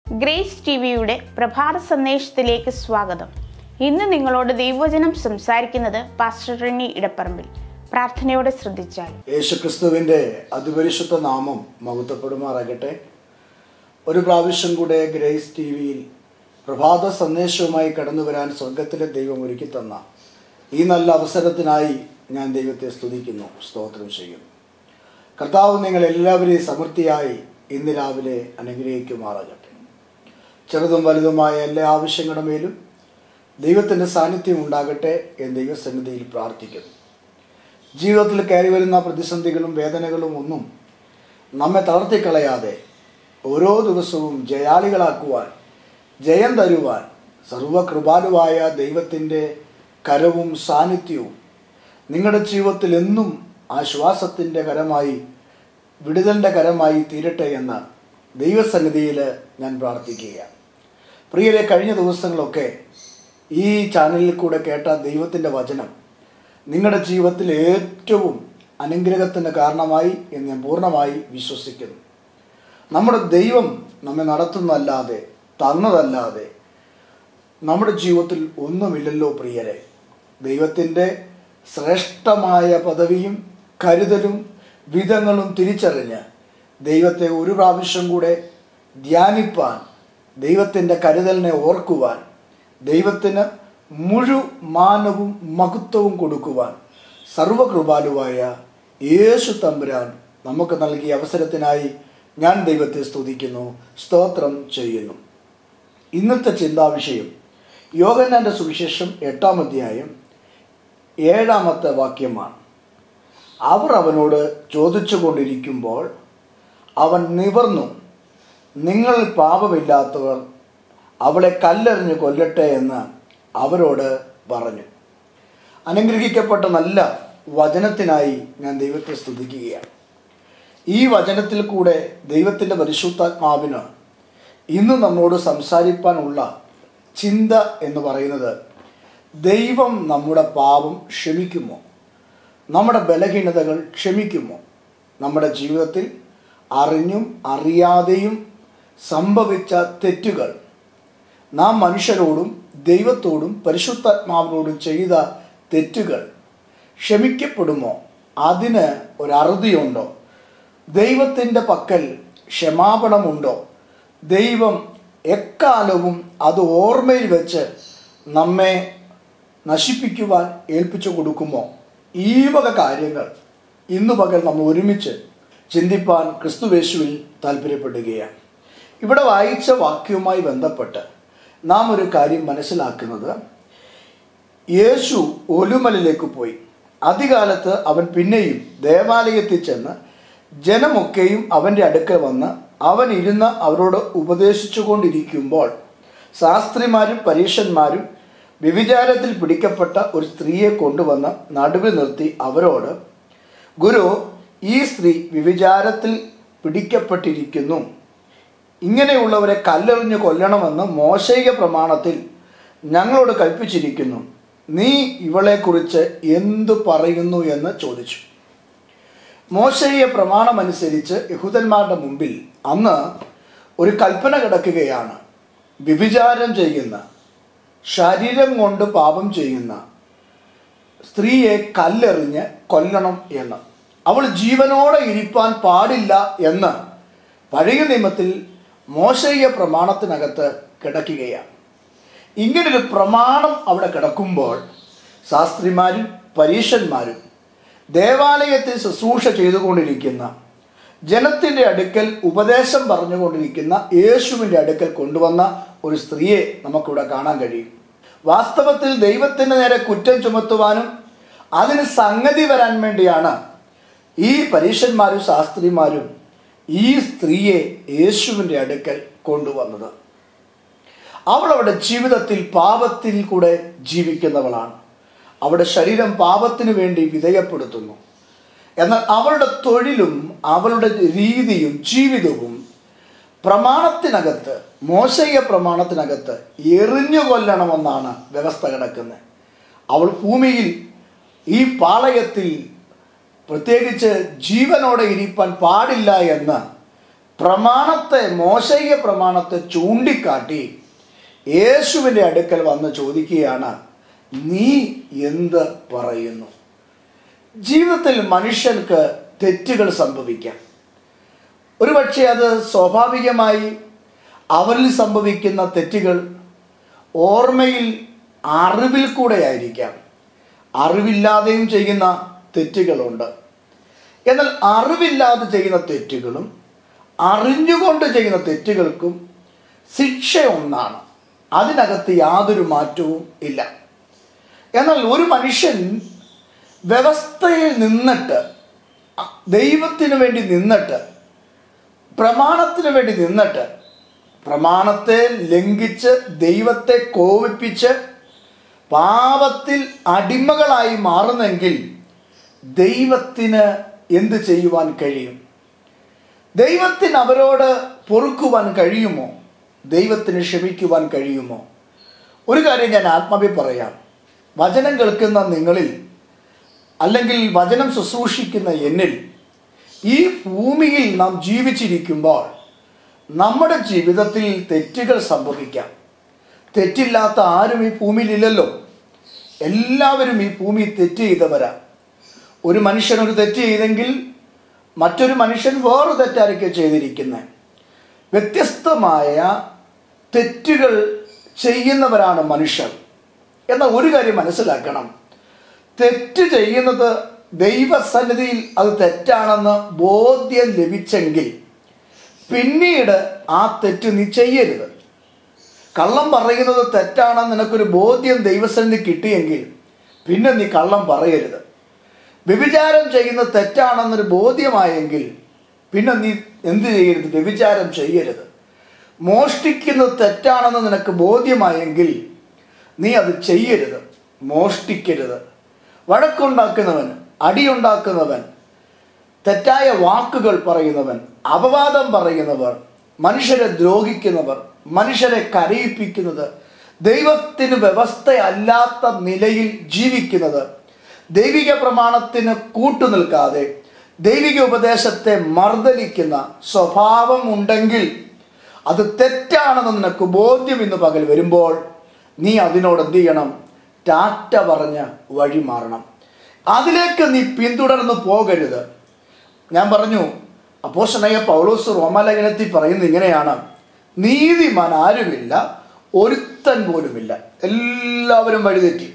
grace T വിയുടെ പ്രഭാത സന്ദേശത്തിലേക്ക് സ്വാഗതം ഇന്ന് നിങ്ങളോട് ദൈവവചനം സംസാരിക്കുന്നത് പാസ്റ്റർ റിനി ഇടപ്പറമ്പിൽ പ്രാർത്ഥനയോടെ ശ്രദ്ധിച്ചാൽ യേശുക്രിസ്തുവിൻ്റെ അതിപരിശുദ്ധ നാമം മഹത്വപ്പെടുമാറാകട്ടെ ഒരു പ്രാവശ്യം കൂടെ ഗ്രേസ് ടി വിയിൽ പ്രഭാത സന്ദേശവുമായി കടന്നു വരാൻ സ്വർഗത്തിലെ ദൈവം ഒരുക്കി തന്ന ഈ നല്ല അവസരത്തിനായി ഞാൻ ദൈവത്തെ സ്തുതിക്കുന്നു സ്തോത്രം ചെയ്യുന്നു കർത്താവ് നിങ്ങൾ എല്ലാവരെയും സമൃദ്ധിയായി ഇന്ന് രാവിലെ അനുഗ്രഹിക്കുമാറാകട്ടെ ചെറുതും വലുതുമായ എല്ലാ ആവശ്യങ്ങളുടെ മേലും ദൈവത്തിൻ്റെ സാന്നിധ്യം ഉണ്ടാകട്ടെ എന്ന് ദൈവസന്നിധിയിൽ പ്രാർത്ഥിക്കുന്നു ജീവിതത്തിൽ കയറി വരുന്ന പ്രതിസന്ധികളും വേദനകളും ഒന്നും നമ്മെ തളർത്തിക്കളയാതെ ഓരോ ദിവസവും ജയാളികളാക്കുവാൻ ജയം തരുവാൻ സർവകൃപാലുവായ ദൈവത്തിൻ്റെ കരവും സാന്നിധ്യവും നിങ്ങളുടെ ജീവിതത്തിൽ എന്നും ആശ്വാസത്തിൻ്റെ കരമായി വിടുതലിൻ്റെ കരമായി തീരട്ടെ എന്ന് ദൈവസന്നിധിയിൽ ഞാൻ പ്രാർത്ഥിക്കുകയാണ് പ്രിയരെ കഴിഞ്ഞ ദിവസങ്ങളൊക്കെ ഈ ചാനലിൽ കൂടെ കേട്ട ദൈവത്തിൻ്റെ വചനം നിങ്ങളുടെ ജീവിതത്തിൽ ഏറ്റവും അനുഗ്രഹത്തിന് കാരണമായി എന്ന് ഞാൻ പൂർണ്ണമായി വിശ്വസിക്കുന്നു നമ്മുടെ ദൈവം നമ്മെ നടത്തുന്നതല്ലാതെ തന്നതല്ലാതെ നമ്മുടെ ജീവിതത്തിൽ ഒന്നുമില്ലല്ലോ പ്രിയരെ ദൈവത്തിൻ്റെ ശ്രേഷ്ഠമായ പദവിയും കരുതലും വിധങ്ങളും തിരിച്ചറിഞ്ഞ് ദൈവത്തെ ഒരു പ്രാവശ്യം കൂടെ ധ്യാനിപ്പാൻ ദൈവത്തിൻ്റെ കരുതലിനെ ഓർക്കുവാൻ ദൈവത്തിന് മുഴു മാനവും മഹത്വവും കൊടുക്കുവാൻ സർവകൃപാലുവായ യേശു തമ്പുരാൻ നമുക്ക് നൽകിയ അവസരത്തിനായി ഞാൻ ദൈവത്തെ സ്തുതിക്കുന്നു സ്തോത്രം ചെയ്യുന്നു ഇന്നത്തെ ചിന്താവിഷയം യോഗനാന്റെ സുവിശേഷം എട്ടാം അധ്യായം ഏഴാമത്തെ വാക്യമാണ് അവർ അവനോട് ചോദിച്ചു കൊണ്ടിരിക്കുമ്പോൾ അവൻ നിവർന്നു നിങ്ങൾ പാപമില്ലാത്തവർ അവളെ കല്ലെറിഞ്ഞ് കൊല്ലട്ടെ എന്ന് അവരോട് പറഞ്ഞു അനുഗ്രഹിക്കപ്പെട്ട നല്ല വചനത്തിനായി ഞാൻ ദൈവത്തെ സ്തുതിക്കുകയാണ് ഈ വചനത്തിൽ കൂടെ ദൈവത്തിൻ്റെ പരിശുദ്ധാത്മാവിന് ഇന്ന് നമ്മോട് സംസാരിപ്പാനുള്ള ചിന്ത എന്ന് പറയുന്നത് ദൈവം നമ്മുടെ പാപം ക്ഷമിക്കുമോ നമ്മുടെ ബലഹീനതകൾ ക്ഷമിക്കുമോ നമ്മുടെ ജീവിതത്തിൽ അറിഞ്ഞും അറിയാതെയും സംഭവിച്ച തെറ്റുകൾ നാം മനുഷ്യരോടും ദൈവത്തോടും പരിശുദ്ധാത്മാവിനോടും ചെയ്ത തെറ്റുകൾ ക്ഷമിക്കപ്പെടുമോ അതിന് ഒരറുതിയുണ്ടോ ദൈവത്തിൻ്റെ പക്കൽ ക്ഷമാപണമുണ്ടോ ദൈവം എക്കാലവും അത് ഓർമ്മയിൽ വെച്ച് നമ്മെ നശിപ്പിക്കുവാൻ ഏൽപ്പിച്ചു കൊടുക്കുമോ ഈ വക കാര്യങ്ങൾ ഇന്നു പകൽ നമ്മൾ ഒരുമിച്ച് ചിന്തിപ്പാൻ ക്രിസ്തുവേശുവിൽ താല്പര്യപ്പെടുകയാണ് ഇവിടെ വായിച്ച വാക്യവുമായി ബന്ധപ്പെട്ട് നാം ഒരു കാര്യം മനസ്സിലാക്കുന്നത് യേശു ഒലുമലിലേക്ക് പോയി അധികാലത്ത് അവൻ പിന്നെയും ദേവാലയത്തിൽ ചെന്ന് ജനമൊക്കെയും അവൻ്റെ അടുക്കൽ വന്ന് അവൻ ഇരുന്ന് അവരോട് ഉപദേശിച്ചു കൊണ്ടിരിക്കുമ്പോൾ ശാസ്ത്രിമാരും പരീക്ഷന്മാരും വ്യഭിചാരത്തിൽ പിടിക്കപ്പെട്ട ഒരു സ്ത്രീയെ കൊണ്ടുവന്ന് നടുവിൽ നിർത്തി അവരോട് ഗുരു ഈ സ്ത്രീ വ്യഭിചാരത്തിൽ പിടിക്കപ്പെട്ടിരിക്കുന്നു ഇങ്ങനെയുള്ളവരെ കല്ലെറിഞ്ഞ് കൊല്ലണമെന്ന് മോശയിക പ്രമാണത്തിൽ ഞങ്ങളോട് കൽപ്പിച്ചിരിക്കുന്നു നീ ഇവളെക്കുറിച്ച് എന്തു പറയുന്നു എന്ന് ചോദിച്ചു മോശയിയ പ്രമാണമനുസരിച്ച് യഹൂദന്മാരുടെ മുമ്പിൽ അന്ന് ഒരു കൽപ്പന കിടക്കുകയാണ് വ്യഭിചാരം ചെയ്യുന്ന ശരീരം കൊണ്ട് പാപം ചെയ്യുന്ന സ്ത്രീയെ കല്ലെറിഞ്ഞ് കൊല്ലണം എന്ന് അവൾ ജീവനോടെ ഇരിപ്പാൻ പാടില്ല എന്ന് പഴയ നിയമത്തിൽ മോശയ്യ പ്രമാണത്തിനകത്ത് കിടക്കുകയാണ് ഇങ്ങനൊരു പ്രമാണം അവിടെ കിടക്കുമ്പോൾ ശാസ്ത്രിമാരും പരീക്ഷന്മാരും ദേവാലയത്തിൽ ശുശ്രൂഷ ചെയ്തുകൊണ്ടിരിക്കുന്ന ജനത്തിൻ്റെ അടുക്കൽ ഉപദേശം പറഞ്ഞുകൊണ്ടിരിക്കുന്ന യേശുവിൻ്റെ അടുക്കൽ കൊണ്ടുവന്ന ഒരു സ്ത്രീയെ നമുക്കിവിടെ കാണാൻ കഴിയും വാസ്തവത്തിൽ ദൈവത്തിന് നേരെ കുറ്റം ചുമത്തുവാനും അതിന് സംഗതി വരാൻ വേണ്ടിയാണ് ഈ പരീക്ഷന്മാരും ശാസ്ത്രിമാരും ഈ സ്ത്രീയെ യേശുവിൻ്റെ അടുക്കൽ കൊണ്ടുവന്നത് അവൾ അവളുടെ ജീവിതത്തിൽ പാപത്തിൽ കൂടെ ജീവിക്കുന്നവളാണ് അവളുടെ ശരീരം പാപത്തിനു വേണ്ടി വിധേയപ്പെടുത്തുന്നു എന്നാൽ അവളുടെ തൊഴിലും അവളുടെ രീതിയും ജീവിതവും പ്രമാണത്തിനകത്ത് മോശയ്യ പ്രമാണത്തിനകത്ത് എറിഞ്ഞു കൊല്ലണമെന്നാണ് വ്യവസ്ഥ കിടക്കുന്നത് അവൾ ഭൂമിയിൽ ഈ പാളയത്തിൽ പ്രത്യേകിച്ച് ജീവനോടെ ഇരിപ്പാൻ പാടില്ല എന്ന് പ്രമാണത്തെ മോശയ്യ പ്രമാണത്തെ ചൂണ്ടിക്കാട്ടി യേശുവിൻ്റെ അടുക്കൽ വന്ന് ചോദിക്കുകയാണ് നീ എന്ത് പറയുന്നു ജീവിതത്തിൽ മനുഷ്യർക്ക് തെറ്റുകൾ സംഭവിക്കാം ഒരുപക്ഷെ അത് സ്വാഭാവികമായി അവരിൽ സംഭവിക്കുന്ന തെറ്റുകൾ ഓർമ്മയിൽ അറിവിൽ കൂടെ ആയിരിക്കാം അറിവില്ലാതെയും ചെയ്യുന്ന തെറ്റുകളുണ്ട് എന്നാൽ അറിവില്ലാതെ ചെയ്യുന്ന തെറ്റുകളും അറിഞ്ഞുകൊണ്ട് ചെയ്യുന്ന തെറ്റുകൾക്കും ശിക്ഷ ഒന്നാണ് അതിനകത്ത് യാതൊരു മാറ്റവും ഇല്ല എന്നാൽ ഒരു മനുഷ്യൻ വ്യവസ്ഥയിൽ നിന്നിട്ട് ദൈവത്തിന് വേണ്ടി നിന്നിട്ട് പ്രമാണത്തിന് വേണ്ടി നിന്നിട്ട് പ്രമാണത്തെ ലംഘിച്ച് ദൈവത്തെ കോപിപ്പിച്ച് പാപത്തിൽ അടിമകളായി മാറുന്നെങ്കിൽ ദൈവത്തിന് എന്ത് ചെയ്യുവാൻ കഴിയും ദൈവത്തിന് അവരോട് പൊറുക്കുവാൻ കഴിയുമോ ദൈവത്തിന് ക്ഷമിക്കുവാൻ കഴിയുമോ ഒരു കാര്യം ഞാൻ ആത്മാവി പറയാം വചനം കേൾക്കുന്ന നിങ്ങളിൽ അല്ലെങ്കിൽ വചനം ശുശ്രൂഷിക്കുന്ന എന്നിൽ ഈ ഭൂമിയിൽ നാം ജീവിച്ചിരിക്കുമ്പോൾ നമ്മുടെ ജീവിതത്തിൽ തെറ്റുകൾ സംഭവിക്കാം തെറ്റില്ലാത്ത ആരും ഈ ഭൂമിയിലില്ലല്ലോ എല്ലാവരും ഈ ഭൂമി തെറ്റ് ചെയ്തവരാ ഒരു മനുഷ്യൻ ഒരു തെറ്റ് ചെയ്തെങ്കിൽ മറ്റൊരു മനുഷ്യൻ വേറെ തെറ്റായിരിക്കും ചെയ്തിരിക്കുന്നത് വ്യത്യസ്തമായ തെറ്റുകൾ ചെയ്യുന്നവരാണ് മനുഷ്യർ എന്നാൽ ഒരു കാര്യം മനസ്സിലാക്കണം തെറ്റ് ചെയ്യുന്നത് ദൈവസന്നിധിയിൽ അത് തെറ്റാണെന്ന് ബോധ്യം ലഭിച്ചെങ്കിൽ പിന്നീട് ആ തെറ്റ് നീ ചെയ്യരുത് കള്ളം പറയുന്നത് തെറ്റാണെന്ന് നിനക്കൊരു ബോധ്യം ദൈവസന്നിധി കിട്ടിയെങ്കിൽ പിന്നെ നീ കള്ളം പറയരുത് വ്യഭിചാരം ചെയ്യുന്നത് തെറ്റാണെന്നൊരു ബോധ്യമായെങ്കിൽ പിന്നെ നീ എന്ത് ചെയ്യരുത് വ്യഭിചാരം ചെയ്യരുത് മോഷ്ടിക്കുന്നത് തെറ്റാണെന്ന് നിനക്ക് ബോധ്യമായെങ്കിൽ നീ അത് ചെയ്യരുത് മോഷ്ടിക്കരുത് വഴക്കുണ്ടാക്കുന്നവൻ അടിയുണ്ടാക്കുന്നവൻ തെറ്റായ വാക്കുകൾ പറയുന്നവൻ അപവാദം പറയുന്നവർ മനുഷ്യരെ ദ്രോഹിക്കുന്നവർ മനുഷ്യരെ കരയിപ്പിക്കുന്നത് ദൈവത്തിന് വ്യവസ്ഥയല്ലാത്ത നിലയിൽ ജീവിക്കുന്നത് ദൈവിക പ്രമാണത്തിന് കൂട്ടുനിൽക്കാതെ ദൈവിക ഉപദേശത്തെ മർദ്ദലിക്കുന്ന സ്വഭാവം ഉണ്ടെങ്കിൽ അത് തെറ്റാണെന്ന് നിനക്ക് ബോധ്യം ഇന്ന് പകൽ വരുമ്പോൾ നീ അതിനോട് എന്ത് ചെയ്യണം ടാറ്റ പറഞ്ഞ് വഴി മാറണം അതിലേക്ക് നീ പിന്തുടർന്ന് പോകരുത് ഞാൻ പറഞ്ഞു അപ്പോഷണയ പൗലോസ് റോമാലേഖനത്തിൽ പറയുന്നത് ഇങ്ങനെയാണ് നീതിമാൻ ആരുമില്ല ഒരുത്തൻ പോലുമില്ല എല്ലാവരും വഴിതെറ്റി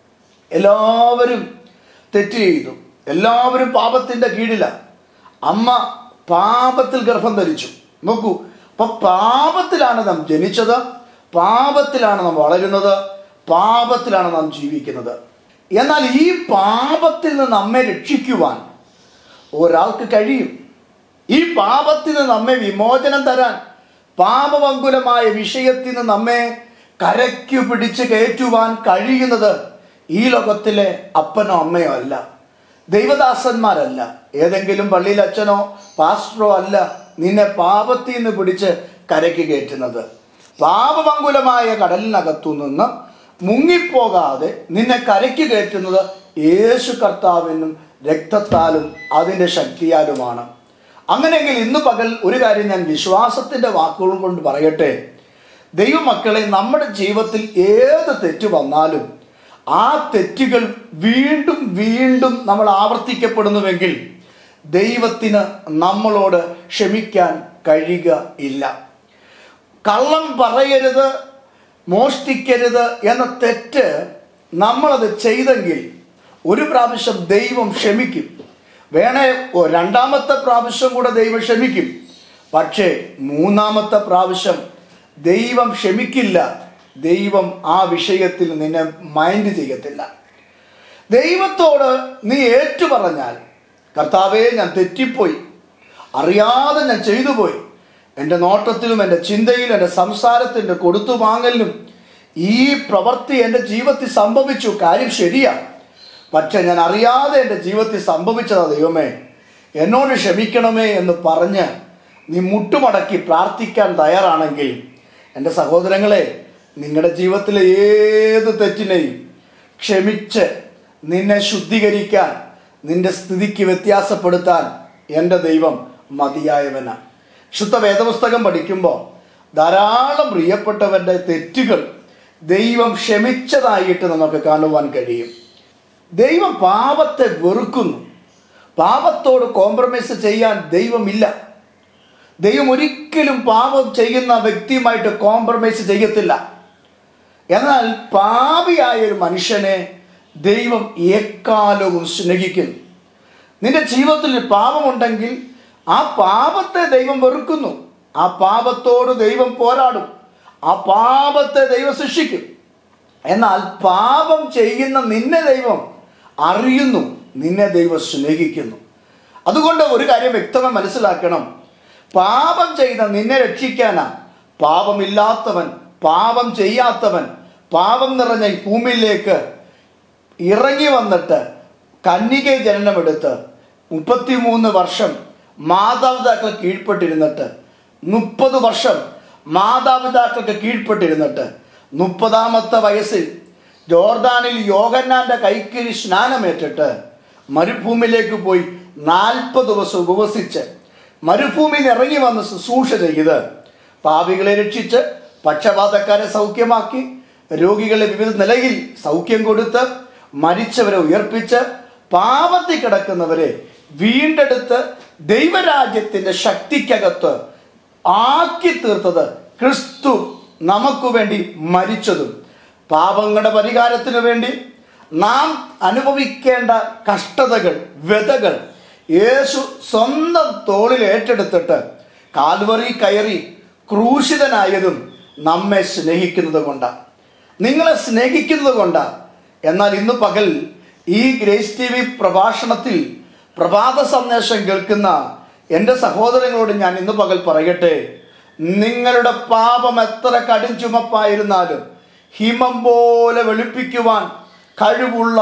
എല്ലാവരും തെറ്റ് ചെയ്തു എല്ലാവരും പാപത്തിന്റെ കീഴിലാണ് അമ്മ പാപത്തിൽ ഗർഭം ധരിച്ചു നോക്കൂ അപ്പൊ പാപത്തിലാണ് നാം ജനിച്ചത് പാപത്തിലാണ് നാം വളരുന്നത് പാപത്തിലാണ് നാം ജീവിക്കുന്നത് എന്നാൽ ഈ പാപത്തിൽ നിന്ന് നമ്മെ രക്ഷിക്കുവാൻ ഒരാൾക്ക് കഴിയും ഈ പാപത്തിൽ നിന്ന് നമ്മെ വിമോചനം തരാൻ പാപമങ്കുലമായ വിഷയത്തിൽ നിന്ന് നമ്മെ കരയ്ക്കു പിടിച്ച് കയറ്റുവാൻ കഴിയുന്നത് ഈ ലോകത്തിലെ അപ്പനോ അമ്മയോ അല്ല ദൈവദാസന്മാരല്ല ഏതെങ്കിലും പള്ളിയിൽ അച്ഛനോ പാസ്റ്ററോ അല്ല നിന്നെ പാപത്തിൽ നിന്ന് പിടിച്ച് കരയ്ക്ക് കയറ്റുന്നത് പാപമങ്കുലമായ കടലിനകത്തു നിന്ന് മുങ്ങിപ്പോകാതെ നിന്നെ കരയ്ക്ക് കയറ്റുന്നത് യേശു കർത്താവിനും രക്തത്താലും അതിൻ്റെ ശക്തിയാലുമാണ് അങ്ങനെയെങ്കിൽ ഇന്ന് പകൽ ഒരു കാര്യം ഞാൻ വിശ്വാസത്തിൻ്റെ വാക്കുകൾ കൊണ്ട് പറയട്ടെ ദൈവമക്കളെ നമ്മുടെ ജീവിതത്തിൽ ഏത് തെറ്റ് വന്നാലും ആ തെറ്റുകൾ വീണ്ടും വീണ്ടും നമ്മൾ ആവർത്തിക്കപ്പെടുന്നുവെങ്കിൽ ദൈവത്തിന് നമ്മളോട് ക്ഷമിക്കാൻ കഴിയുക ഇല്ല കള്ളം പറയരുത് മോഷ്ടിക്കരുത് എന്ന തെറ്റ് നമ്മളത് ചെയ്തെങ്കിൽ ഒരു പ്രാവശ്യം ദൈവം ക്ഷമിക്കും വേണേ ഓ, രണ്ടാമത്തെ പ്രാവശ്യം കൂടെ ദൈവം ക്ഷമിക്കും പക്ഷേ മൂന്നാമത്തെ പ്രാവശ്യം ദൈവം ക്ഷമിക്കില്ല ദൈവം ആ വിഷയത്തിൽ നിന്നെ മൈൻഡ് ചെയ്യത്തില്ല ദൈവത്തോട് നീ ഏറ്റു പറഞ്ഞാൽ കർത്താവേ ഞാൻ തെറ്റിപ്പോയി അറിയാതെ ഞാൻ ചെയ്തു പോയി എൻ്റെ നോട്ടത്തിലും എൻ്റെ ചിന്തയിലും എൻ്റെ സംസാരത്തിൻ്റെ കൊടുത്തു വാങ്ങലിലും ഈ പ്രവൃത്തി എൻ്റെ ജീവിതത്തിൽ സംഭവിച്ചു കാര്യം ശരിയാണ് പക്ഷെ ഞാൻ അറിയാതെ എൻ്റെ ജീവിതത്തിൽ സംഭവിച്ചതാ ദൈവമേ എന്നോട് ക്ഷമിക്കണമേ എന്ന് പറഞ്ഞ് നീ മുട്ടുമടക്കി പ്രാർത്ഥിക്കാൻ തയ്യാറാണെങ്കിൽ എൻ്റെ സഹോദരങ്ങളെ നിങ്ങളുടെ ജീവിതത്തിലെ ഏത് തെറ്റിനെയും ക്ഷമിച്ച് നിന്നെ ശുദ്ധീകരിക്കാൻ നിന്റെ സ്ഥിതിക്ക് വ്യത്യാസപ്പെടുത്താൻ എൻ്റെ ദൈവം മതിയായവനാണ് ശുദ്ധ വേദപുസ്തകം പഠിക്കുമ്പോൾ ധാരാളം പ്രിയപ്പെട്ടവരുടെ തെറ്റുകൾ ദൈവം ക്ഷമിച്ചതായിട്ട് നമുക്ക് കാണുവാൻ കഴിയും ദൈവം പാപത്തെ വെറുക്കുന്നു പാപത്തോട് കോംപ്രമൈസ് ചെയ്യാൻ ദൈവമില്ല ദൈവം ഒരിക്കലും പാപം ചെയ്യുന്ന വ്യക്തിയുമായിട്ട് കോംപ്രമൈസ് ചെയ്യത്തില്ല എന്നാൽ പാപിയായ ഒരു മനുഷ്യനെ ദൈവം എക്കാലവും സ്നേഹിക്കുന്നു നിന്റെ ജീവിതത്തിൽ പാപമുണ്ടെങ്കിൽ ആ പാപത്തെ ദൈവം വെറുക്കുന്നു ആ പാപത്തോട് ദൈവം പോരാടും ആ പാപത്തെ ദൈവം ശിക്ഷിക്കും എന്നാൽ പാപം ചെയ്യുന്ന നിന്നെ ദൈവം അറിയുന്നു നിന്നെ ദൈവം സ്നേഹിക്കുന്നു അതുകൊണ്ട് ഒരു കാര്യം വ്യക്തമായി മനസ്സിലാക്കണം പാപം ചെയ്ത നിന്നെ രക്ഷിക്കാനാ പാപമില്ലാത്തവൻ പാപം ചെയ്യാത്തവൻ പാപം നിറഞ്ഞ ഈ ഭൂമിയിലേക്ക് ഇറങ്ങി വന്നിട്ട് കന്യക ജനനമെടുത്ത് മുപ്പത്തിമൂന്ന് വർഷം മാതാപിതാക്കൾ കീഴ്പ്പെട്ടിരുന്നിട്ട് മുപ്പത് വർഷം മാതാപിതാക്കൾക്ക് കീഴ്പ്പെട്ടിരുന്നിട്ട് മുപ്പതാമത്തെ വയസ്സിൽ ജോർദാനിൽ യോഗന്നാന്റെ കൈക്കീഴ് സ്നാനമേറ്റിട്ട് മരുഭൂമിയിലേക്ക് പോയി നാൽപ്പത് ദിവസം ഉപവസിച്ച് മരുഭൂമിയിൽ നിന്ന് ഇറങ്ങി വന്ന് ശുശ്രൂഷ ചെയ്ത് പാപികളെ രക്ഷിച്ച് പക്ഷപാതക്കാരെ സൗഖ്യമാക്കി രോഗികളെ വിവിധ നിലയിൽ സൗഖ്യം കൊടുത്ത് മരിച്ചവരെ ഉയർപ്പിച്ച് പാപത്തിൽ കിടക്കുന്നവരെ വീണ്ടെടുത്ത് ദൈവരാജ്യത്തിന്റെ ശക്തിക്കകത്ത് ആക്കി തീർത്തത് ക്രിസ്തു നമുക്ക് വേണ്ടി മരിച്ചതും പാപങ്ങളുടെ പരിഹാരത്തിനു വേണ്ടി നാം അനുഭവിക്കേണ്ട കഷ്ടതകൾ വ്യതകൾ യേശു സ്വന്തം തോളിൽ ഏറ്റെടുത്തിട്ട് കാൽവറി കയറി ക്രൂശിതനായതും നമ്മെ സ്നേഹിക്കുന്നത് കൊണ്ടാണ് നിങ്ങളെ സ്നേഹിക്കുന്നത് കൊണ്ടാണ് എന്നാൽ ഇന്ന് പകൽ ഈ ഗ്രേസ് ടി വി പ്രഭാഷണത്തിൽ പ്രഭാത സന്ദേശം കേൾക്കുന്ന എൻ്റെ സഹോദരങ്ങളോട് ഞാൻ ഇന്ന് പകൽ പറയട്ടെ നിങ്ങളുടെ പാപം എത്ര കടും ചുമപ്പായിരുന്നാലും ഹിമം പോലെ വെളുപ്പിക്കുവാൻ കഴിവുള്ള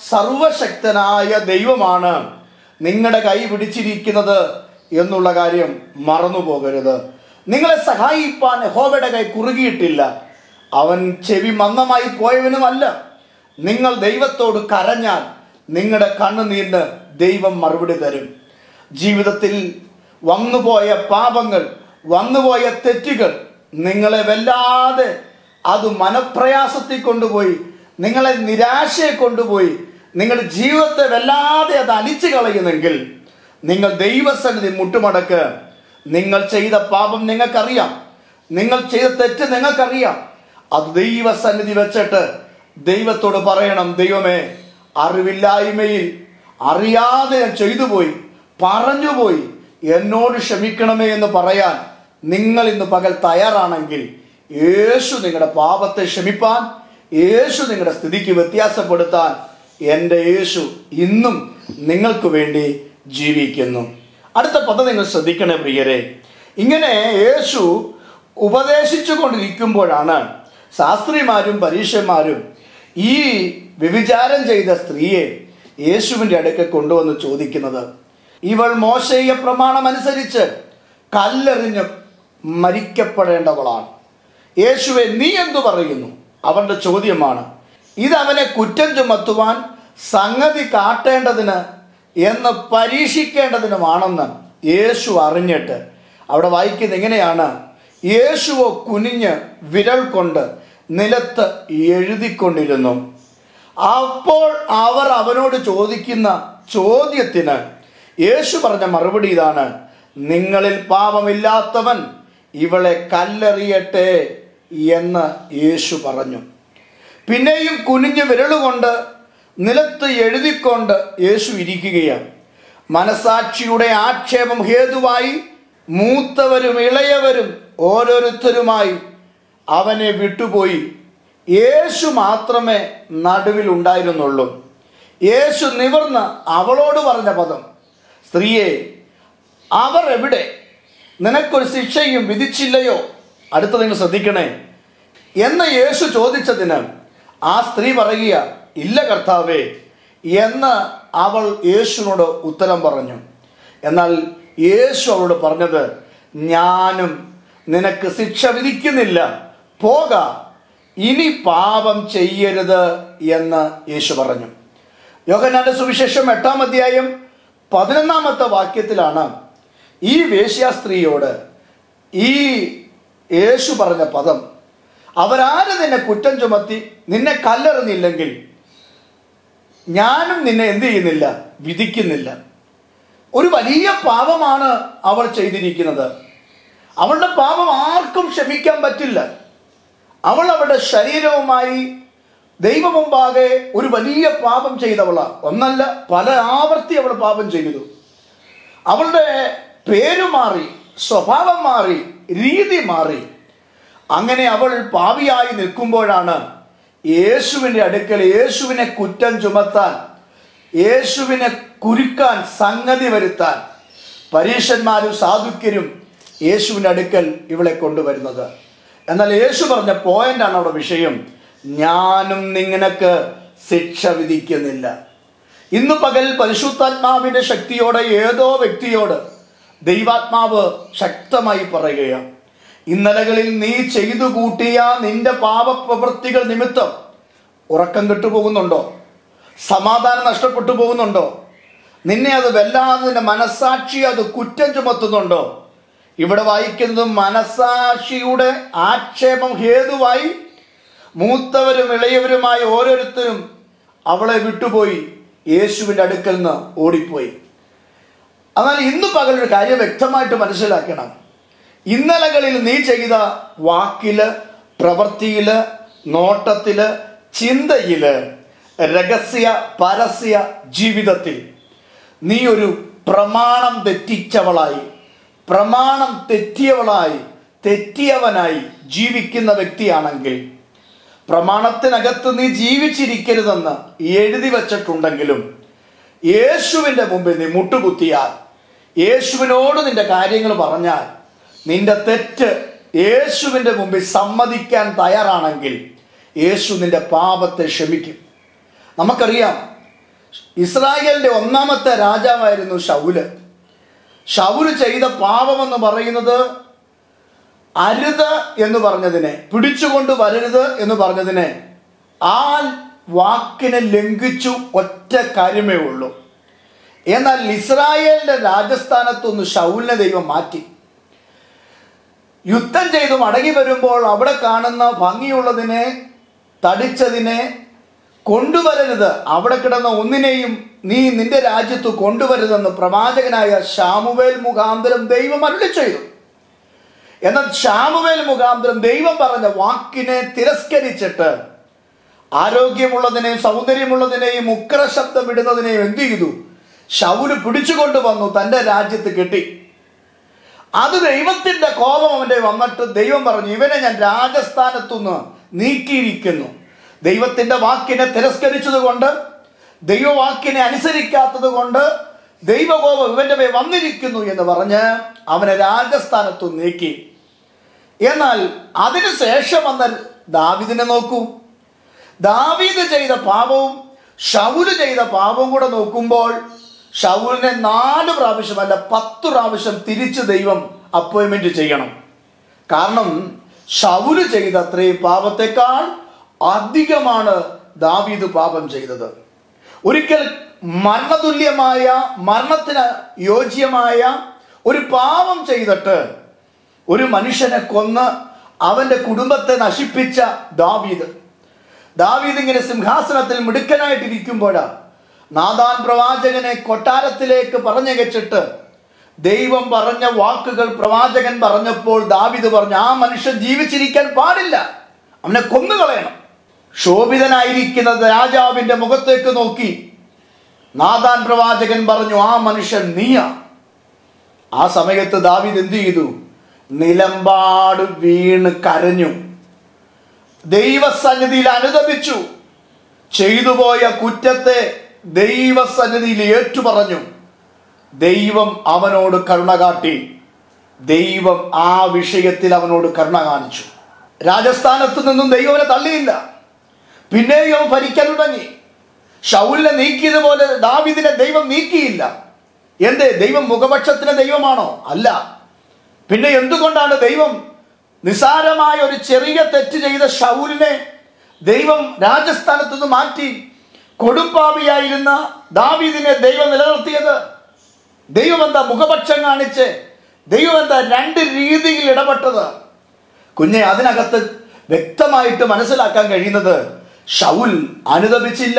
സർവശക്തനായ ദൈവമാണ് നിങ്ങളുടെ കൈ പിടിച്ചിരിക്കുന്നത് എന്നുള്ള കാര്യം മറന്നു പോകരുത് നിങ്ങളെ സഹായിപ്പാൻ യഹോവയുടെ കൈ കുറുകിയിട്ടില്ല അവൻ ചെവി മന്ദമായി പോയവനുമല്ല നിങ്ങൾ ദൈവത്തോട് കരഞ്ഞാൽ നിങ്ങളുടെ കണ്ണുനീരിന് ദൈവം മറുപടി തരും ജീവിതത്തിൽ വന്നുപോയ പാപങ്ങൾ വന്നുപോയ തെറ്റുകൾ നിങ്ങളെ വല്ലാതെ അത് മനപ്രയാസത്തിൽ കൊണ്ടുപോയി നിങ്ങളെ നിരാശയെ കൊണ്ടുപോയി നിങ്ങളുടെ ജീവിതത്തെ വല്ലാതെ അത് അലിച്ചു കളയുന്നെങ്കിൽ നിങ്ങൾ ദൈവസന്നിധി മുട്ടുമടക്ക് നിങ്ങൾ ചെയ്ത പാപം നിങ്ങൾക്കറിയാം നിങ്ങൾ ചെയ്ത തെറ്റ് നിങ്ങൾക്കറിയാം അത് ദൈവസന്നിധി വെച്ചിട്ട് ദൈവത്തോട് പറയണം ദൈവമേ അറിവില്ലായ്മയിൽ അറിയാതെ ഞാൻ ചെയ്തു പോയി പറഞ്ഞുപോയി എന്നോട് ക്ഷമിക്കണമേ എന്ന് പറയാൻ നിങ്ങൾ ഇന്ന് പകൽ തയ്യാറാണെങ്കിൽ യേശു നിങ്ങളുടെ പാപത്തെ ക്ഷമിപ്പാൻ യേശു നിങ്ങളുടെ സ്ഥിതിക്ക് വ്യത്യാസപ്പെടുത്താൻ എൻ്റെ യേശു ഇന്നും നിങ്ങൾക്ക് വേണ്ടി ജീവിക്കുന്നു അടുത്ത പദം നിങ്ങൾ ശ്രദ്ധിക്കണേ പ്രിയരെ ഇങ്ങനെ യേശു ഉപദേശിച്ചു കൊണ്ടിരിക്കുമ്പോഴാണ് ശാസ്ത്രിമാരും പരീക്ഷന്മാരും ഈ വ്യഭിചാരം ചെയ്ത സ്ത്രീയെ യേശുവിൻ്റെ അടുക്കൽ കൊണ്ടുവന്ന് ചോദിക്കുന്നത് ഇവൾ മോശയ പ്രമാണം അനുസരിച്ച് കല്ലെറിഞ്ഞ് മരിക്കപ്പെടേണ്ടവളാണ് യേശുവെ നീ എന്തു പറയുന്നു അവരുടെ ചോദ്യമാണ് ഇത് അവനെ കുറ്റം ചുമത്തുവാൻ സംഗതി കാട്ടേണ്ടതിന് എന്ന് പരീക്ഷിക്കേണ്ടതിനുമാണെന്ന് യേശു അറിഞ്ഞിട്ട് അവിടെ വായിക്കുന്നത് എങ്ങനെയാണ് യേശുവോ കുനിഞ്ഞ് വിരൽ കൊണ്ട് നിലത്ത് എഴുതിക്കൊണ്ടിരുന്നു അപ്പോൾ അവർ അവനോട് ചോദിക്കുന്ന ചോദ്യത്തിന് യേശു പറഞ്ഞ മറുപടി ഇതാണ് നിങ്ങളിൽ പാപമില്ലാത്തവൻ ഇവളെ കല്ലെറിയട്ടെ എന്ന് യേശു പറഞ്ഞു പിന്നെയും കുനിഞ്ഞ് വിരലുകൊണ്ട് നിലത്ത് എഴുതിക്കൊണ്ട് യേശു ഇരിക്കുകയാണ് മനസാക്ഷിയുടെ ആക്ഷേപം ഹേതുവായി മൂത്തവരും ഇളയവരും ഓരോരുത്തരുമായി അവനെ വിട്ടുപോയി യേശു മാത്രമേ നടുവിൽ ഉണ്ടായിരുന്നുള്ളൂ യേശു നിവർന്ന് അവളോട് പറഞ്ഞ പദം സ്ത്രീയെ അവർ എവിടെ നിനക്കൊരു ശിക്ഷയും വിധിച്ചില്ലയോ അടുത്ത നിങ്ങൾ ശ്രദ്ധിക്കണേ എന്ന് യേശു ചോദിച്ചതിന് ആ സ്ത്രീ പറയുക ഇല്ല കർത്താവേ എന്ന് അവൾ യേശുവിനോട് ഉത്തരം പറഞ്ഞു എന്നാൽ യേശു അവളോട് പറഞ്ഞത് ഞാനും നിനക്ക് ശിക്ഷ വിധിക്കുന്നില്ല പോക ഇനി പാപം ചെയ്യരുത് എന്ന് യേശു പറഞ്ഞു യോഹന്നാന്റെ സുവിശേഷം എട്ടാം അധ്യായം പതിനൊന്നാമത്തെ വാക്യത്തിലാണ് ഈ വേശ്യാസ്ത്രീയോട് ഈ യേശു പറഞ്ഞ പദം അവരാരും നിന്നെ കുറ്റം ചുമത്തി നിന്നെ കല്ലെറിഞ്ഞില്ലെങ്കിൽ ഞാനും നിന്നെ എന്ത് ചെയ്യുന്നില്ല വിധിക്കുന്നില്ല ഒരു വലിയ പാപമാണ് അവൾ ചെയ്തിരിക്കുന്നത് അവളുടെ പാപം ആർക്കും ക്ഷമിക്കാൻ പറ്റില്ല അവൾ അവളുടെ ശരീരവുമായി ദൈവമുമ്പാകെ ഒരു വലിയ പാപം ചെയ്തവളാണ് ഒന്നല്ല പല ആവർത്തി അവൾ പാപം ചെയ്തു അവളുടെ പേര് മാറി സ്വഭാവം മാറി രീതി മാറി അങ്ങനെ അവൾ പാപിയായി നിൽക്കുമ്പോഴാണ് യേശുവിൻ്റെ അടുക്കൽ യേശുവിനെ കുറ്റം ചുമത്താൻ യേശുവിനെ കുരുക്കാൻ സംഗതി വരുത്താൻ പരീക്ഷന്മാരും സാധുക്യരും യേശുവിൻ്റെ അടുക്കൽ ഇവളെ കൊണ്ടുവരുന്നത് എന്നാൽ യേശു പറഞ്ഞ പോയിന്റാണ് അവിടെ വിഷയം ഞാനും നിങ്ങനക്ക് ശിക്ഷ വിധിക്കുന്നില്ല ഇന്ന് പകൽ പരിശുദ്ധാത്മാവിന്റെ ശക്തിയോടെ ഏതോ വ്യക്തിയോട് ദൈവാത്മാവ് ശക്തമായി പറയുകയാണ് ഇന്നലകളിൽ നീ ചെയ്തു കൂട്ടിയ നിന്റെ പാപപ്രവൃത്തികൾ നിമിത്തം ഉറക്കം കെട്ടുപോകുന്നുണ്ടോ സമാധാനം നഷ്ടപ്പെട്ടു പോകുന്നുണ്ടോ നിന്നെ അത് വല്ലാതെ നിന്റെ മനസാക്ഷി അത് കുറ്റം ചുമത്തുന്നുണ്ടോ ഇവിടെ വായിക്കുന്നത് മനസാക്ഷിയുടെ ആക്ഷേപം ഹേതുവായി മൂത്തവരും ഇളയവരുമായ ഓരോരുത്തരും അവളെ വിട്ടുപോയി യേശുവിൻ്റെ അടുക്കൽ നിന്ന് ഓടിപ്പോയി എന്നാൽ ഇന്ന് പകൽ ഒരു കാര്യം വ്യക്തമായിട്ട് മനസ്സിലാക്കണം ഇന്നലകളിൽ നീ ചെയ്ത വാക്കില് പ്രവൃത്തിയില് നോട്ടത്തില് ചിന്തയില് രഹസ്യ പരസ്യ ജീവിതത്തിൽ നീ ഒരു പ്രമാണം തെറ്റിച്ചവളായി പ്രമാണം തെറ്റിയവളായി തെറ്റിയവനായി ജീവിക്കുന്ന വ്യക്തിയാണെങ്കിൽ പ്രമാണത്തിനകത്ത് നീ ജീവിച്ചിരിക്കരുതെന്ന് എഴുതി വച്ചിട്ടുണ്ടെങ്കിലും യേശുവിൻ്റെ മുമ്പിൽ നീ മുട്ടുകുത്തിയാൽ യേശുവിനോട് നിന്റെ കാര്യങ്ങൾ പറഞ്ഞാൽ നിന്റെ തെറ്റ് യേശുവിൻ്റെ മുമ്പിൽ സമ്മതിക്കാൻ തയ്യാറാണെങ്കിൽ യേശു നിന്റെ പാപത്തെ ക്ഷമിക്കും നമുക്കറിയാം ഇസ്രായേലിന്റെ ഒന്നാമത്തെ രാജാവായിരുന്നു ഷൗല് ഷൗല് ചെയ്ത പാപമെന്ന് പറയുന്നത് അരുത് എന്ന് പറഞ്ഞതിനെ പിടിച്ചുകൊണ്ട് വരരുത് എന്ന് പറഞ്ഞതിനെ ആ വാക്കിനെ ലംഘിച്ചു ഒറ്റ കാര്യമേ ഉള്ളൂ എന്നാൽ ഇസ്രായേലിന്റെ രാജസ്ഥാനത്തൊന്ന് ഷൗലിനെ ദൈവം മാറ്റി യുദ്ധം ചെയ്തു മടങ്ങി വരുമ്പോൾ അവിടെ കാണുന്ന ഭംഗിയുള്ളതിനെ തടിച്ചതിനെ കൊണ്ടുവരരുത് അവിടെ കിടന്ന ഒന്നിനെയും നീ നിന്റെ രാജ്യത്ത് കൊണ്ടുവരുതെന്ന് പ്രവാചകനായ ഷാമുവേൽ മുഖാന്തരം ദൈവം അരുളി ചെയ്തു എന്നാൽ ഷാമുവേൽ മുഖാന്തരം ദൈവം പറഞ്ഞ വാക്കിനെ തിരസ്കരിച്ചിട്ട് ആരോഗ്യമുള്ളതിനെയും സൗന്ദര്യമുള്ളതിനെയും ഉക്ര ശബ്ദം ഇടുന്നതിനെയും എന്ത് ചെയ്തു ഷൗല് പിടിച്ചുകൊണ്ട് വന്നു തൻ്റെ രാജ്യത്ത് കെട്ടി അത് ദൈവത്തിന്റെ കോപം അവന്റെ വന്നിട്ട് ദൈവം പറഞ്ഞു ഇവനെ ഞാൻ രാജസ്ഥാനത്തുനിന്ന് നീക്കിയിരിക്കുന്നു ദൈവത്തിന്റെ വാക്കിനെ തിരസ്കരിച്ചത് കൊണ്ട് ദൈവവാക്കിനെ അനുസരിക്കാത്തത് കൊണ്ട് ദൈവകോപം ഇവന്റെ മേൽ വന്നിരിക്കുന്നു എന്ന് പറഞ്ഞ് അവനെ രാജസ്ഥാനത്തു നീക്കി എന്നാൽ അതിനുശേഷം വന്ന ദാവിദിനെ നോക്കൂ ദാവീദ് ചെയ്ത പാപവും ഷൗല് ചെയ്ത പാപവും കൂടെ നോക്കുമ്പോൾ ഷൗലിനെ നാല് പ്രാവശ്യമല്ല പത്ത് പ്രാവശ്യം തിരിച്ച് ദൈവം അപ്പോയിൻമെന്റ് ചെയ്യണം കാരണം ഷൗല് ചെയ്ത അത്രയും പാപത്തെക്കാൾ അധികമാണ് ദാവീദ് പാപം ചെയ്തത് ഒരിക്കൽ മരണതുല്യമായ മരണത്തിന് യോജ്യമായ ഒരു പാപം ചെയ്തിട്ട് ഒരു മനുഷ്യനെ കൊന്ന് അവന്റെ കുടുംബത്തെ നശിപ്പിച്ച ദാവീദ് ദാവീദ് ഇങ്ങനെ സിംഹാസനത്തിൽ മിടുക്കനായിട്ടിരിക്കുമ്പോഴാണ് നാദാൻ പ്രവാചകനെ കൊട്ടാരത്തിലേക്ക് പറഞ്ഞയച്ചിട്ട് ദൈവം പറഞ്ഞ വാക്കുകൾ പ്രവാചകൻ പറഞ്ഞപ്പോൾ ദാവിദ് പറഞ്ഞു ആ മനുഷ്യൻ ജീവിച്ചിരിക്കാൻ പാടില്ല അവനെ കൊന്നുകളയണം ശോഭിതനായിരിക്കുന്ന രാജാവിന്റെ മുഖത്തേക്ക് നോക്കി നാദാൻ പ്രവാചകൻ പറഞ്ഞു ആ മനുഷ്യൻ നീയാ ആ സമയത്ത് ദാവിദ് എന്ത് ചെയ്തു നിലമ്പാട് വീണ് കരഞ്ഞു ദൈവസന്നിധിയിൽ അനുദപിച്ചു ചെയ്തുപോയ കുറ്റത്തെ ദൈവസന്നിധിയിൽ ഏറ്റുപറഞ്ഞു ദൈവം അവനോട് കരുണ കാട്ടി ദൈവം ആ വിഷയത്തിൽ അവനോട് കരുണ കാണിച്ചു രാജസ്ഥാനത്ത് നിന്നും ദൈവനെ തള്ളിയില്ല പിന്നെയും അവൻ ഭരിക്കാൻ തുടങ്ങി ഷൗലിനെ നീക്കിയതുപോലെ ദാവിദിനെ ദൈവം നീക്കിയില്ല എന്തേ ദൈവം മുഖപക്ഷത്തിന് ദൈവമാണോ അല്ല പിന്നെ എന്തുകൊണ്ടാണ് ദൈവം നിസാരമായ ഒരു ചെറിയ തെറ്റ് ചെയ്ത ഷൗലിനെ ദൈവം രാജസ്ഥാനത്ത് നിന്ന് മാറ്റി കൊടുമ്പാവിയായിരുന്ന ദാവീദിനെ ദൈവം നിലനിർത്തിയത് ദൈവം എന്താ മുഖപക്ഷം കാണിച്ച് ദൈവം എന്താ രണ്ട് രീതിയിൽ ഇടപെട്ടത് കുഞ്ഞെ അതിനകത്ത് വ്യക്തമായിട്ട് മനസ്സിലാക്കാൻ കഴിയുന്നത് ഷൗൽ അനുദപിച്ചില്ല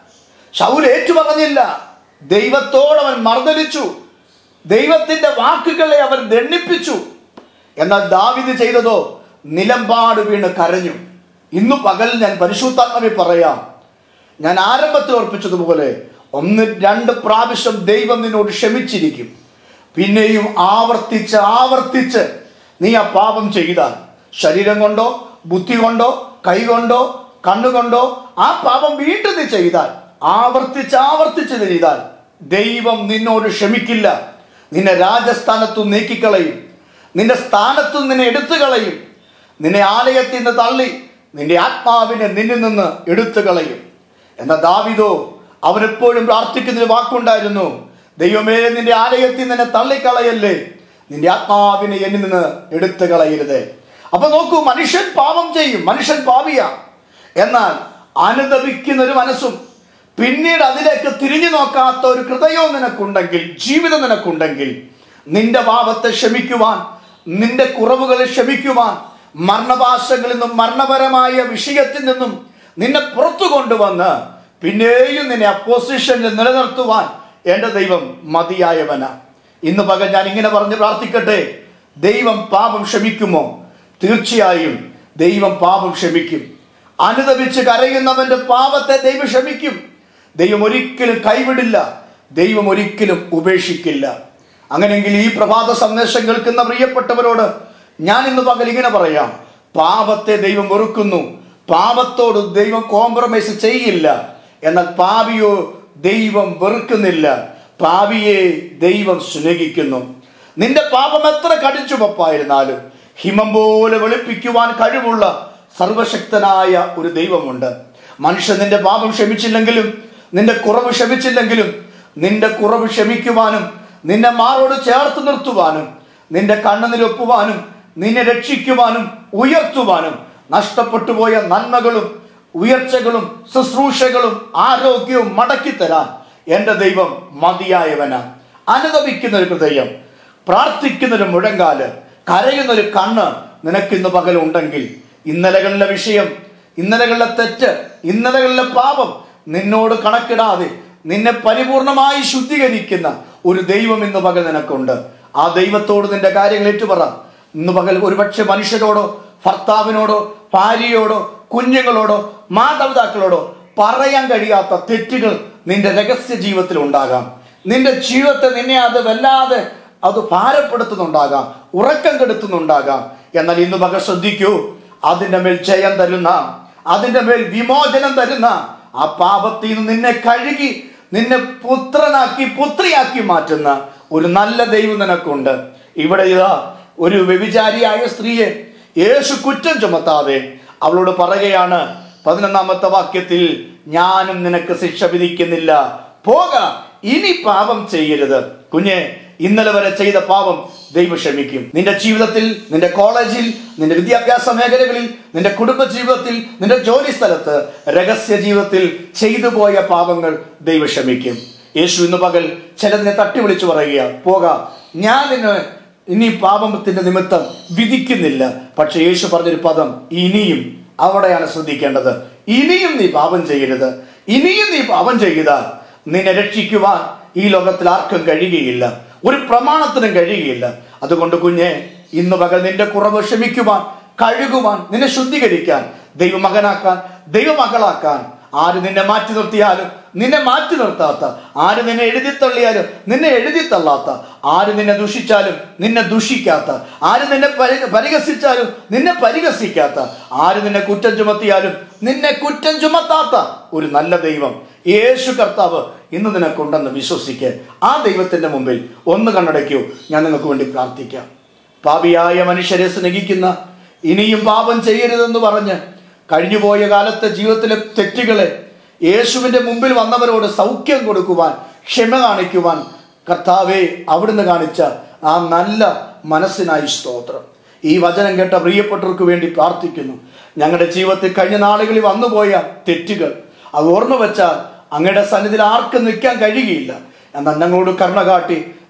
ഷൗൽ ഏറ്റുപറഞ്ഞില്ല ദൈവത്തോട് അവൻ മർദ്ദലിച്ചു ദൈവത്തിന്റെ വാക്കുകളെ അവൻ ദണ്ണിപ്പിച്ചു എന്നാൽ ദാവിദ് ചെയ്തതോ നിലമ്പാട് വീണ് കരഞ്ഞു ഇന്നു പകൽ ഞാൻ പരിശുദ്ധാത്മവി പറയാം ഞാൻ ആരംഭത്തിൽ ഓർപ്പിച്ചതുപോലെ ഒന്ന് രണ്ട് പ്രാവശ്യം ദൈവം നിന്നോട് ക്ഷമിച്ചിരിക്കും പിന്നെയും ആവർത്തിച്ച് ആവർത്തിച്ച് നീ ആ പാപം ചെയ്താൽ ശരീരം കൊണ്ടോ ബുദ്ധി കൊണ്ടോ കൈ കൊണ്ടോ കണ്ണുകൊണ്ടോ ആ പാപം വീണ്ടും നീ ചെയ്താൽ ആവർത്തിച്ച് ആവർത്തിച്ച് ചെയ്താൽ ദൈവം നിന്നോട് ക്ഷമിക്കില്ല നിന്നെ രാജസ്ഥാനത്തു നീക്കിക്കളയും നിന്റെ സ്ഥാനത്തു നിന്നെ എടുത്തു കളയും നിന്നെ ആലയത്തിൽ നിന്ന് തള്ളി നിന്റെ ആത്മാവിനെ നിന്നിൽ നിന്ന് എടുത്തു കളയും എന്ന ദാവിദോ അവൻ എപ്പോഴും പ്രാർത്ഥിക്കുന്നൊരു വാക്കുണ്ടായിരുന്നു ദൈവമേ നിന്റെ ആലയത്തിൽ നിന്നെ തള്ളിക്കളയല്ലേ നിന്റെ ആത്മാവിനെ എന്നിൽ നിന്ന് എടുത്തു കളയരുത് അപ്പൊ നോക്കൂ മനുഷ്യൻ പാപം ചെയ്യും മനുഷ്യൻ പാപിയാ എന്നാൽ അനുദപിക്കുന്ന ഒരു മനസ്സും പിന്നീട് അതിലേക്ക് തിരിഞ്ഞു നോക്കാത്ത ഒരു ഹൃദയവും നിനക്കുണ്ടെങ്കിൽ ജീവിതം നിനക്കുണ്ടെങ്കിൽ നിന്റെ പാപത്തെ ക്ഷമിക്കുവാൻ നിന്റെ കുറവുകളെ ക്ഷമിക്കുവാൻ മരണഭാഷകളിൽ നിന്നും മരണപരമായ വിഷയത്തിൽ നിന്നും നിന്നെ പുറത്തു കൊണ്ടുവന്ന് പിന്നെയും നിന്നെ അപ്പോസിഷനിൽ നിലനിർത്തുവാൻ എൻ്റെ ദൈവം മതിയായവനാ ഇന്ന് പകൽ ഞാൻ ഇങ്ങനെ പറഞ്ഞ് പ്രാർത്ഥിക്കട്ടെ ദൈവം പാപം ക്ഷമിക്കുമോ തീർച്ചയായും ദൈവം പാപം ക്ഷമിക്കും അനുദപിച്ച് കരയുന്നവന്റെ പാപത്തെ ദൈവം ക്ഷമിക്കും ദൈവം ഒരിക്കലും കൈവിടില്ല ദൈവം ഒരിക്കലും ഉപേക്ഷിക്കില്ല അങ്ങനെയെങ്കിൽ ഈ പ്രഭാത സന്ദേശം കേൾക്കുന്ന പ്രിയപ്പെട്ടവരോട് ഞാൻ ഇന്ന് പകൽ ഇങ്ങനെ പറയാം പാപത്തെ ദൈവം വെറുക്കുന്നു പാപത്തോട് ദൈവം കോംപ്രമൈസ് ചെയ്യില്ല എന്നാൽ പാപിയോ ദൈവം വെറുക്കുന്നില്ല പാപിയെ ദൈവം സ്നേഹിക്കുന്നു നിന്റെ പാപം എത്ര കടിച്ചു പപ്പായിരുന്നാലും ഹിമം പോലെ വെളുപ്പിക്കുവാൻ കഴിവുള്ള സർവശക്തനായ ഒരു ദൈവമുണ്ട് മനുഷ്യൻ നിന്റെ പാപം ക്ഷമിച്ചില്ലെങ്കിലും നിന്റെ കുറവ് ക്ഷമിച്ചില്ലെങ്കിലും നിന്റെ കുറവ് ക്ഷമിക്കുവാനും നിന്നെ മാറോട് ചേർത്ത് നിർത്തുവാനും നിന്റെ കണ്ണുനിരൊപ്പുവാനും നിന്നെ രക്ഷിക്കുവാനും ഉയർത്തുവാനും നഷ്ടപ്പെട്ടു പോയ നന്മകളും ഉയർച്ചകളും ശുശ്രൂഷകളും ആരോഗ്യവും മടക്കിത്തരാൻ എൻ്റെ ദൈവം മതിയായവനാ അനുദപിക്കുന്ന ഒരു ഹൃദയം പ്രാർത്ഥിക്കുന്നൊരു മുഴങ്കാല് കരയുന്നൊരു കണ്ണ് നിനക്കിന്ന് പകലുണ്ടെങ്കിൽ ഇന്നലകളിലെ വിഷയം ഇന്നലകളിലെ തെറ്റ് ഇന്നലകളിലെ പാപം നിന്നോട് കണക്കിടാതെ നിന്നെ പരിപൂർണമായി ശുദ്ധീകരിക്കുന്ന ഒരു ദൈവം ഇന്ന് പകൽ നിനക്കുണ്ട് ആ ദൈവത്തോട് നിന്റെ കാര്യങ്ങൾ ഏറ്റുപറ ഇന്ന് പകൽ ഒരുപക്ഷെ മനുഷ്യരോടോ ഭർത്താവിനോടോ ഭാര്യയോടോ കുഞ്ഞുങ്ങളോടോ മാതാപിതാക്കളോടോ പറയാൻ കഴിയാത്ത തെറ്റുകൾ നിന്റെ രഹസ്യ ജീവിതത്തിൽ ഉണ്ടാകാം നിന്റെ ജീവിതത്തെ നിന്നെ അത് വല്ലാതെ അത് ഭാരപ്പെടുത്തുന്നുണ്ടാകാം ഉറക്കം കെടുത്തുന്നുണ്ടാകാം എന്നാൽ ഇന്ന് പകൽ ശ്രദ്ധിക്കൂ അതിന്റെ മേൽ ജയം തരുന്ന അതിന്റെ മേൽ വിമോചനം തരുന്ന ആ പാപത്തിൽ നിന്ന് നിന്നെ കഴുകി നിന്നെ പുത്രനാക്കി പുത്രിയാക്കി മാറ്റുന്ന ഒരു നല്ല ദൈവം നിനക്കുണ്ട് ഇവിടെ ഇതാ ഒരു വ്യഭിചാരിയായ സ്ത്രീയെ യേശു കുറ്റം ചുമത്താതെ അവളോട് പറയുകയാണ് പതിനൊന്നാമത്തെ വാക്യത്തിൽ ഞാനും നിനക്ക് ശിക്ഷ വിധിക്കുന്നില്ല പോക ഇനി പാപം ചെയ്യരുത് കുഞ്ഞെ ഇന്നലെ വരെ ചെയ്ത പാപം ദൈവം ക്ഷമിക്കും നിന്റെ ജീവിതത്തിൽ നിന്റെ കോളേജിൽ നിന്റെ വിദ്യാഭ്യാസ മേഖലകളിൽ നിന്റെ കുടുംബ ജീവിതത്തിൽ നിന്റെ ജോലി സ്ഥലത്ത് രഹസ്യ ജീവിതത്തിൽ ചെയ്തു പോയ പാപങ്ങൾ ദൈവം ക്ഷമിക്കും യേശു ഇന്ന് പകൽ ചിലതിനെ തട്ടി വിളിച്ചു പറയുക പോക ഞാൻ നിന്നെ ഇനി പാപത്തിന്റെ നിമിത്തം വിധിക്കുന്നില്ല പക്ഷെ യേശു പറഞ്ഞൊരു പദം ഇനിയും അവിടെയാണ് ശ്രദ്ധിക്കേണ്ടത് ഇനിയും നീ പാപം ചെയ്യരുത് ഇനിയും നീ പാപം ചെയ്താൽ നിന്നെ രക്ഷിക്കുവാൻ ഈ ലോകത്തിൽ ആർക്കും കഴിയുകയില്ല ഒരു പ്രമാണത്തിനും കഴിയുകയില്ല അതുകൊണ്ട് കുഞ്ഞെ ഇന്ന് പകൽ നിന്റെ കുറവ് ക്ഷമിക്കുവാൻ കഴുകുവാൻ നിന്നെ ശുദ്ധീകരിക്കാൻ ദൈവമകനാക്കാൻ ദൈവമകളാക്കാൻ ആര് നിന്നെ മാറ്റി നിർത്തിയാലും നിന്നെ മാറ്റി നിർത്താത്ത ആര് നിന്നെ എഴുതി തള്ളിയാലും നിന്നെ എഴുതി തള്ളാത്ത ആര് നിന്നെ ദുഷിച്ചാലും നിന്നെ ദുഷിക്കാത്ത ആര് നിന്നെ പരി- പരിഹസിച്ചാലും നിന്നെ പരിഹസിക്കാത്ത ആര് നിന്നെ കുറ്റം ചുമത്തിയാലും നിന്നെ കുറ്റം ചുമത്താത്ത ഒരു നല്ല ദൈവം യേശു കർത്താവ് ഇന്ന് നിനക്കുണ്ടെന്ന് വിശ്വസിക്ക് ആ ദൈവത്തിന്റെ മുമ്പിൽ ഒന്ന് കണ്ണടയ്ക്കൂ ഞാൻ നിങ്ങൾക്ക് വേണ്ടി പ്രാർത്ഥിക്കാം പാപിയായ മനുഷ്യരെ സ്നേഹിക്കുന്ന ഇനിയും പാപം ചെയ്യരുതെന്ന് പറഞ്ഞ് കഴിഞ്ഞുപോയ കാലത്തെ ജീവിതത്തിലെ തെറ്റുകളെ യേശുവിന്റെ മുമ്പിൽ വന്നവരോട് സൗഖ്യം കൊടുക്കുവാൻ ക്ഷമ കാണിക്കുവാൻ കർത്താവെ അവിടുന്ന് കാണിച്ച ആ നല്ല മനസ്സിനായി സ്തോത്രം ഈ വചനം കേട്ട പ്രിയപ്പെട്ടവർക്ക് വേണ്ടി പ്രാർത്ഥിക്കുന്നു ഞങ്ങളുടെ ജീവിതത്തിൽ കഴിഞ്ഞ നാളുകളിൽ വന്നുപോയ തെറ്റുകൾ അത് ഓർമ്മ വെച്ചാൽ അങ്ങയുടെ സന്നിധിയിൽ ആർക്കും നിൽക്കാൻ കഴിയുകയില്ല എന്നാൽ ഞങ്ങളോട് കരുണ കാട്ടി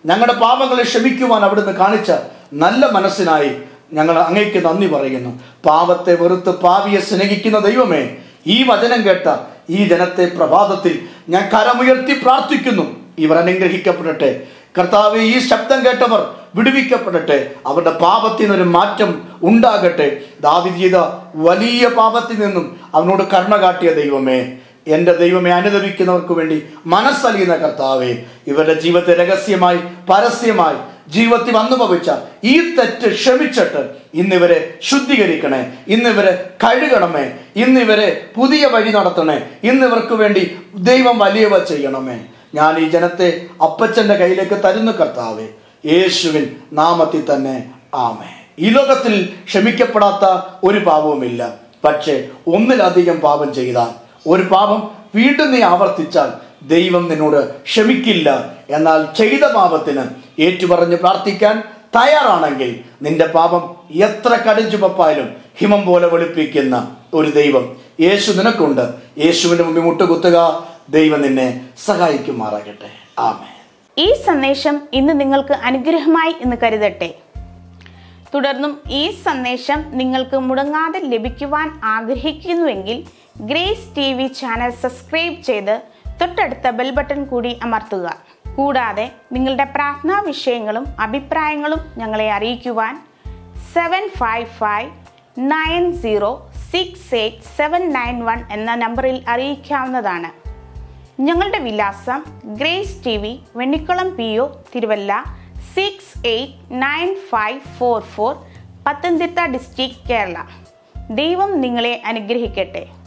ഞങ്ങളുടെ പാപങ്ങളെ ക്ഷമിക്കുവാൻ അവിടുന്ന് കാണിച്ച നല്ല മനസ്സിനായി ഞങ്ങൾ അങ്ങേക്ക് നന്ദി പറയുന്നു പാപത്തെ വെറുത്ത് പാവിയെ സ്നേഹിക്കുന്ന ദൈവമേ ഈ വചനം കേട്ട ഈ ജനത്തെ പ്രഭാതത്തിൽ ഞാൻ കരമുയർത്തി പ്രാർത്ഥിക്കുന്നു ഇവർ അനുഗ്രഹിക്കപ്പെടട്ടെ കർത്താവ് ഈ ശബ്ദം കേട്ടവർ വിടുവിക്കപ്പെടട്ടെ അവരുടെ പാപത്തിൽ നിന്നൊരു മാറ്റം ഉണ്ടാകട്ടെ ദാവിദ് ചെയ്ത വലിയ പാപത്തിൽ നിന്നും അവനോട് കരുണ കാട്ടിയ ദൈവമേ എൻ്റെ ദൈവമേ അനുദവിക്കുന്നവർക്ക് വേണ്ടി മനസ്സലിയുന്ന കർത്താവേ ഇവരുടെ ജീവിതത്തെ രഹസ്യമായി പരസ്യമായി ജീവിതത്തിൽ വന്നു ഭവിച്ച ഈ തെറ്റ് ക്ഷമിച്ചിട്ട് ഇന്നിവരെ ശുദ്ധീകരിക്കണേ ഇന്നിവരെ കഴുകണമേ ഇന്നിവരെ പുതിയ വഴി നടത്തണേ ഇന്നിവർക്ക് വേണ്ടി ദൈവം വലിയവ ചെയ്യണമേ ഞാൻ ഈ ജനത്തെ അപ്പച്ചന്റെ കയ്യിലേക്ക് തരുന്നു കർത്താവേ യേശുവിൻ നാമത്തിൽ തന്നെ ആമേ ഈ ലോകത്തിൽ ക്ഷമിക്കപ്പെടാത്ത ഒരു പാപവുമില്ല പക്ഷേ ഒന്നിലധികം പാപം ചെയ്താൽ ഒരു പാപം വീണ്ടും നീ ആവർത്തിച്ചാൽ ദൈവം നിന്നോട് ക്ഷമിക്കില്ല എന്നാൽ ചെയ്ത പാപത്തിന് ഏറ്റുപറഞ്ഞ് പ്രാർത്ഥിക്കാൻ തയ്യാറാണെങ്കിൽ നിന്റെ പാപം എത്ര കടിഞ്ചുമപ്പായാലും ഹിമം പോലെ വെളുപ്പിക്കുന്ന ഒരു ദൈവം യേശു നിനക്കുണ്ട് യേശുവിന്റെ മുമ്പിൽ മുട്ടുകുത്തുക ദൈവം നിന്നെ സഹായിക്കുമാറാകട്ടെ ആമേ ഈ സന്ദേശം ഇന്ന് നിങ്ങൾക്ക് അനുഗ്രഹമായി എന്ന് കരുതട്ടെ തുടർന്നും ഈ സന്ദേശം നിങ്ങൾക്ക് മുടങ്ങാതെ ലഭിക്കുവാൻ ആഗ്രഹിക്കുന്നുവെങ്കിൽ Grace T V channel subscribe ചെയ്ത് തൊട്ടടുത്ത ബെൽ ബട്ടൺ കൂടി അമർത്തുക കൂടാതെ നിങ്ങളുടെ പ്രാർത്ഥനാ വിഷയങ്ങളും അഭിപ്രായങ്ങളും ഞങ്ങളെ അറിയിക്കുവാൻ seven five five nine zero six eight seven nine one എന്ന നമ്പറിൽ അറിയിക്കാവുന്നതാണ് ഞങ്ങളുടെ വിലാസം Grace T V Vennikulam P O Thiruvalla six eight nine five four four Pathanamthitta district Kerala ദൈവം നിങ്ങളെ അനുഗ്രഹിക്കട്ടെ